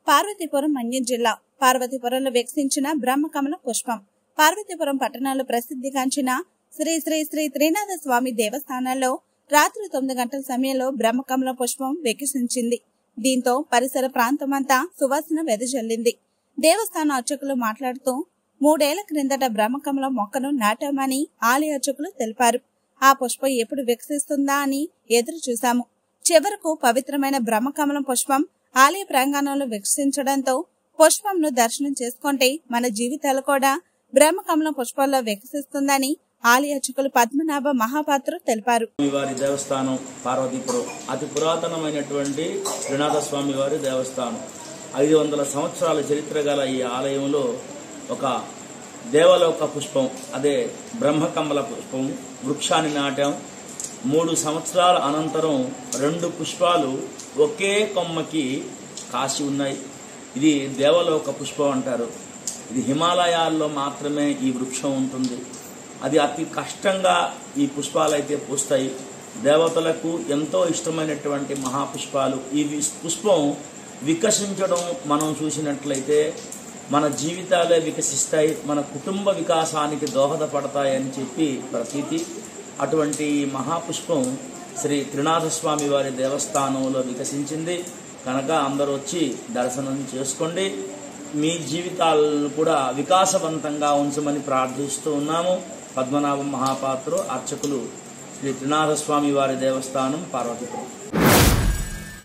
పార్వతీపురం మన్యం జిల్లా పార్వతీపురంలో వికసించిన బ్రహ్మకమల పుష్పం పార్వతీపురం పట్టణంలో ప్రసిద్ధిగాంచిన శ్రీ శ్రీ శ్రీ త్రినాథ స్వామి దేవస్థానాల్లో రాత్రి తొమ్మిది గంటల సమయంలో బ్రహ్మకమల పుష్పం వికసించింది దీంతో పరిసర ప్రాంతమంతా సువాసన వెదజల్లింది దేవస్థాన అర్చకులు మాట్లాడుతూ మూడేళ్ల క్రిందట బ్రహ్మకమల మొక్కను నాటామని ఆలయ అర్చకులు తెలిపారు ఆ పుష్పం ఎప్పుడు వికసిస్తుందా అని ఎదురు చూశాము చివరకు పవిత్రమైన బ్రహ్మకమలం పుష్పం ఆలయ ప్రాంగణంలో వికసించడంతో పుష్పంను దర్శనం చేసుకుంటే మన జీవితాలు కూడా బ్రహ్మకమలం పుష్పాల్లో వికసిస్తుందని ఆలయ అర్చకులు పద్మనాభ మహాపాత్ర తెలిపారు స్వామి వారి దేవస్థానం పార్వతీపురం అతి పురాతనమైనటువంటి త్రినాథ స్వామి వారి దేవస్థానం ఐదు వందల సంవత్సరాల చరిత్ర గల ఈ ఆలయంలో ఒక దేవలోక పుష్పం అదే బ్రహ్మకమల పుష్పం వృక్షాన్ని నాటాం మూడు సంవత్సరాల అనంతరం రెండు పుష్పాలు ఒకే కొమ్మకి కాసి ఉన్నాయి ఇది దేవలోక పుష్పం అంటారు ఇది హిమాలయాల్లో మాత్రమే ఈ వృక్షం ఉంటుంది అది అతి కష్టంగా ఈ పుష్పాలు అయితే పూస్తాయి దేవతలకు ఎంతో ఇష్టమైనటువంటి మహాపుష్పాలు ఈ వి- పుష్పం వికసించడం మనం చూసినట్లయితే మన జీవితాలే వికసిస్తాయి మన కుటుంబ వికాసానికి దోహదపడతాయని చెప్పి ప్రతీతి అటువంటి ఈ మహాపుష్పం శ్రీ త్రినాథస్వామి వారి దేవస్థానంలో వికసించింది కనుక అందరూ వచ్చి దర్శనం చేసుకోండి మీ జీవితాలను కూడా వికాసవంతంగా ఉంచమని ప్రార్థిస్తూ ఉన్నాము పద్మనాభ మహాపాత్రు అర్చకులు శ్రీ త్రినాథస్వామి వారి దేవస్థానం పార్వతీపురం